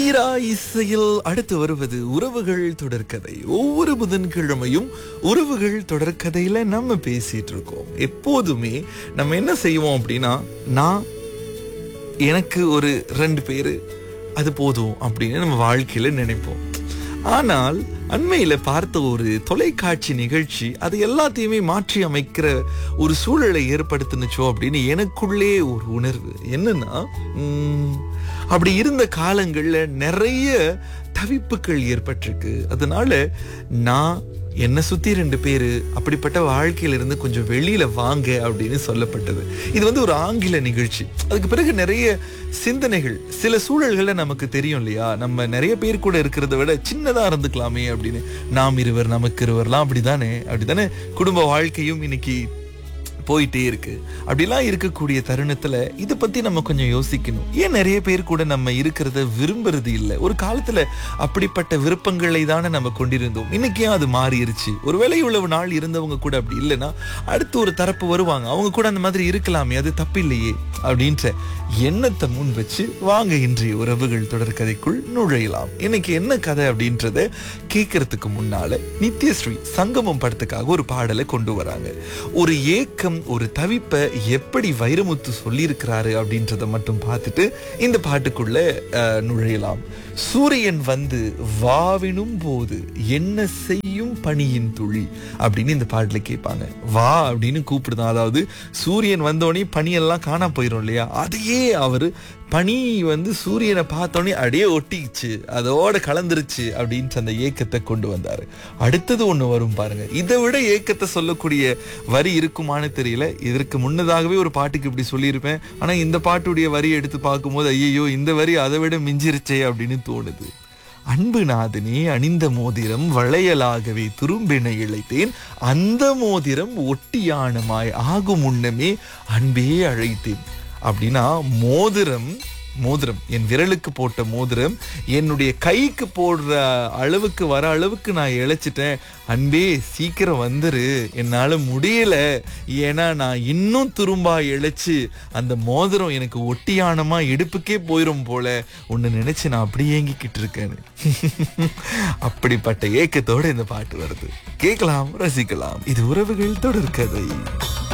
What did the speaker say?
தீரா இசையில் அடுத்து வருவது உறவுகள் தொடர்கதை ஒவ்வொரு புதன்கிழமையும் உறவுகள் தொடர்கதையில நம்ம பேசிட்டு இருக்கோம் எப்போதுமே நம்ம என்ன செய்வோம் அப்படின்னா நான் எனக்கு ஒரு ரெண்டு பேரு அது போதும் அப்படின்னு நம்ம வாழ்க்கையில நினைப்போம் ஆனால் அண்மையில பார்த்த ஒரு தொலைக்காட்சி நிகழ்ச்சி அது எல்லாத்தையுமே மாற்றி அமைக்கிற ஒரு சூழலை ஏற்படுத்துனுச்சோ அப்படின்னு எனக்குள்ளே ஒரு உணர்வு என்னன்னா உம், அப்படி இருந்த காலங்கள்ல நிறைய தவிப்புகள் ஏற்பட்டிருக்கு அதனால நான் என்னை சுத்தி ரெண்டு பேரு அப்படிப்பட்ட வாழ்க்கையில இருந்து கொஞ்சம் வெளியில வாங்க அப்படின்னு சொல்லப்பட்டது இது வந்து ஒரு ஆங்கில நிகழ்ச்சி அதுக்கு பிறகு நிறைய சிந்தனைகள் சில சூழல்கள்ல நமக்கு தெரியும் இல்லையா நம்ம நிறைய பேர் கூட இருக்கிறத விட சின்னதா இருந்துக்கலாமே அப்படின்னு நாம் இருவர் நமக்கு இருவர்லாம் அப்படிதானே அப்படிதானே குடும்ப வாழ்க்கையும் இன்னைக்கு போயிட்டே இருக்கு அப்படிலாம் இருக்கக்கூடிய தருணத்துல இதை பத்தி நம்ம கொஞ்சம் யோசிக்கணும் ஏன் நிறைய பேர் கூட நம்ம இருக்கிறத விரும்புறது இல்லை ஒரு காலத்துல அப்படிப்பட்ட விருப்பங்களை தானே நம்ம கொண்டிருந்தோம் இன்னைக்கு ஏன் அது மாறிடுச்சு ஒருவேளை இவ்வளவு நாள் இருந்தவங்க கூட அப்படி இல்லைன்னா அடுத்து ஒரு தரப்பு வருவாங்க அவங்க கூட அந்த மாதிரி இருக்கலாமே அது தப்பில்லையே அப்படின்ற எண்ணத்தை முன் வச்சு வாங்க இன்றைய உறவுகள் தொடர்கதைக்குள் நுழையலாம் இன்னைக்கு என்ன கதை அப்படின்றத கேட்கறதுக்கு முன்னால நித்யஸ்ரீ சங்கமம் படத்துக்காக ஒரு பாடலை கொண்டு வராங்க ஒரு ஏக்கம் ஒரு தவிப்பை எப்படி வைரமுத்து சொல்லியிருக்கிறாரு அப்படின்றத மட்டும் பார்த்துட்டு இந்த பாட்டுக்குள்ள அஹ், நுழையலாம் சூரியன் வந்து வாவினும் போது என்ன செய்யும் பனியின் துளி அப்படின்னு இந்த பாட்டுல கேட்பாங்க வா அப்படின்னு கூப்பிடுதான் அதாவது சூரியன் வந்தோடனே பனியெல்லாம் காணா போயிடும் இல்லையா அதையே அவரு பனி வந்து சூரியனை பார்த்தோன்னே அப்படியே ஒட்டிக்கிச்சு அதோட கலந்துருச்சு அப்படின்ட்டு அந்த ஏக்கத்தை கொண்டு வந்தாரு அடுத்தது ஒண்ணு வரும் பாருங்க இதை விட ஏக்கத்தை சொல்லக்கூடிய வரி இருக்குமான்னு தெரியல இதற்கு முன்னதாகவே ஒரு பாட்டுக்கு இப்படி சொல்லியிருப்பேன் ஆனா இந்த பாட்டுடைய வரி எடுத்து பார்க்கும்போது ஐயோ இந்த வரி அதை விட மிஞ்சிருச்சே அப்படின்னு தோணுது அன்பு நாதனே அணிந்த மோதிரம் வளையலாகவே துரும்பினை இழைத்தேன் அந்த மோதிரம் ஒட்டியானமாய் ஆகும் முன்னமே அன்பே அழைத்தேன் அப்படின்னா மோதிரம் மோதிரம் என் விரலுக்கு போட்ட மோதிரம் என்னுடைய கைக்கு போடுற அளவுக்கு வர அளவுக்கு நான் இழைச்சிட்டேன் அன்பே சீக்கிரம் வந்துரு என்னால முடியல ஏன்னா நான் இன்னும் துரும்பா இழைச்சு அந்த மோதிரம் எனக்கு ஒட்டியானமா இடுப்புக்கே போயிரும் போல ஒன்னு நினைச்சு நான் அப்படி ஏங்கிக்கிட்டு இருக்கேன்னு அப்படிப்பட்ட ஏக்கத்தோட இந்த பாட்டு வருது கேட்கலாம் ரசிக்கலாம் இது உறவுகள் தொடர்கதை